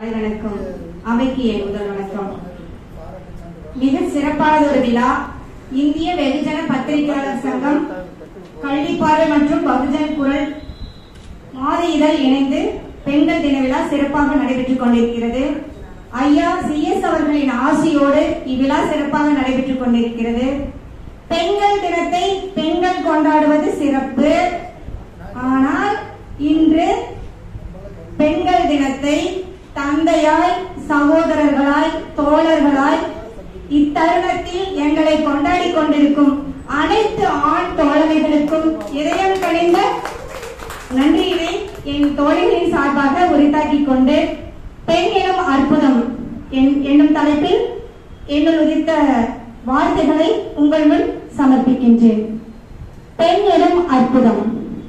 முதல் வணக்கம் அவைக்கு என் முதல் வணக்கம் மிக சிறப்பானது ஒரு விழா இந்திய வெகுஜன பத்திரிகையாளர் சங்கம் கல்விப்பார்வை மற்றும் பகுஜன குரல் மாத இதழ் இணைந்து பெண்கள் தின விழா சிறப்பாக நடைபெற்றுக் கொண்டிருக்கிறது ஐயா சிஎஸ் அவர்களின் ஆசியோடு இவ்விழா சிறப்பாக நடைபெற்றுக் கொண்டிருக்கிறது பெண்கள் தினத்தை பெண்கள் கொண்டாடுவது சிறப்பு ஆனால் இன்று பெண்கள் தினத்தை தந்தையாய் சகோதரர்களாய் தோழர்களாய் இத்தருணத்தில் எங்களை கொண்டாடி கொண்டிருக்கும் அனைத்து ஆண் தோழமைகளுக்கும் இதயம் கணிந்த நன்றியினை என் தோழிகளின் சார்பாக உரித்தாக்கிக் கொண்டு பெண் எனும் அற்புதம் என்- என்னும் தலைப்பில் என்னுள் உதித்த வார்த்தைகளை உங்கள் முன் சமர்ப்பிக்கின்றேன் பெண் எனும் அற்புதம்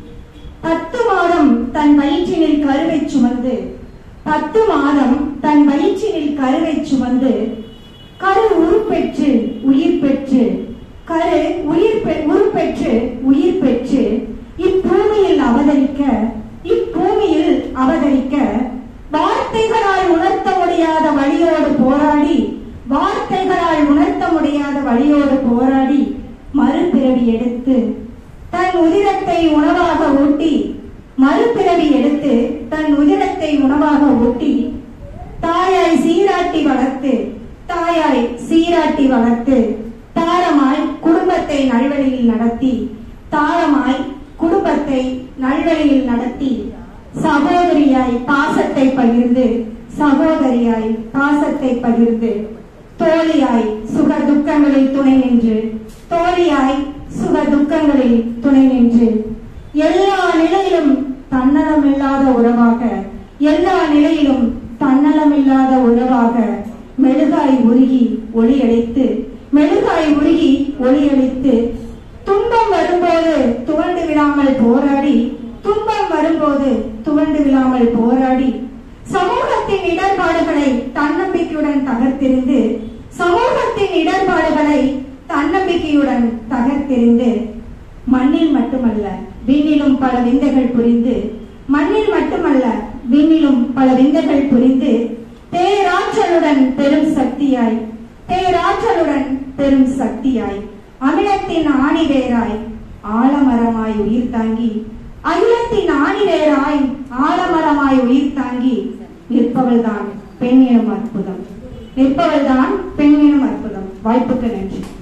பத்து மாதம் தன் வயிற்றினில் கருவை சுமந்து பத்து மாதம் தன் வயிற்றினில் கருவை சுமந்து கரு உருப்பெற்று உயிர் பெற்று கரு உயிர் பெ- உருப்பெற்று உயிர் பெற்று இப்பூமியில் அவதரிக்க இப்பூமியில் அவதரிக்க வார்த்தைகளால் உணர்த்த முடியாத வழியோடு போராடி வார்த்தைகளால் உணர்த்த முடியாத வழியோடு போராடி மறுபிறவி எடுத்து தன் உதிரத்தை உணவாக ஊட்டி மறுபிறவி எடுத்து தன் உதிரத்தை உணவாக ஊட்டி தாயாய் சீராட்டி வளர்த்து தாயாய் சீராட்டி வளர்த்து தாரமாய் குடும்பத்தை நல்வழியில் நடத்தி தாரமாய் குடும்பத்தை நல்வழியில் நடத்தி சகோதரியாய் பாசத்தை பகிர்ந்து சகோதரியாய் பாசத்தை பகிர்ந்து தோழியாய் சுக துக்கங்களில் துணை நின்று தோழியாய் சுக துக்கங்களில் துணை நின்று எல்லா நிலையிலும் தன்னலமில்லாத உறவாக எல்லா நிலையிலும் தன்னலமில்லாத உறவாக மெழுகாய் உருகி ஒளியளித்து மெழுகாய் உருகி ஒளியளித்து துன்பம் வரும்போது துவண்டு விழாமல் போராடி துன்பம் வரும்போது துவண்டு விழாமல் போராடி சமூகத்தின் இடர்பாடுகளை தன்னம்பிக்கையுடன் தகர்த்தெறிந்து சமூகத்தின் இடர்பாடுகளை தன்னம்பிக்கையுடன் தகர்த்தெறிந்து மண்ணில் மட்டுமல்ல விண்ணிலும் பல விந்தைகள் புரிந்து மண்ணில் மட்டுமல்ல விண்ணிலும் பல விந்தைகள் புரிந்து பேராற்றலுடன் பெரும் சக்தியாய் பேராற்றலுடன் பெரும் சக்தியாய் அமிலத்தின் ஆணிவேராய் ஆலமரமாய் உயிர் தாங்கி அகிலத்தின் ஆணிவேராய் ஆலமரமாய் உயிர் தாங்கி நிற்பவள்தான் பெண் எனும் அற்புதம் நிற்பவள்தான் பெண் எனும் அற்புதம் வாய்ப்புக்கு நன்றி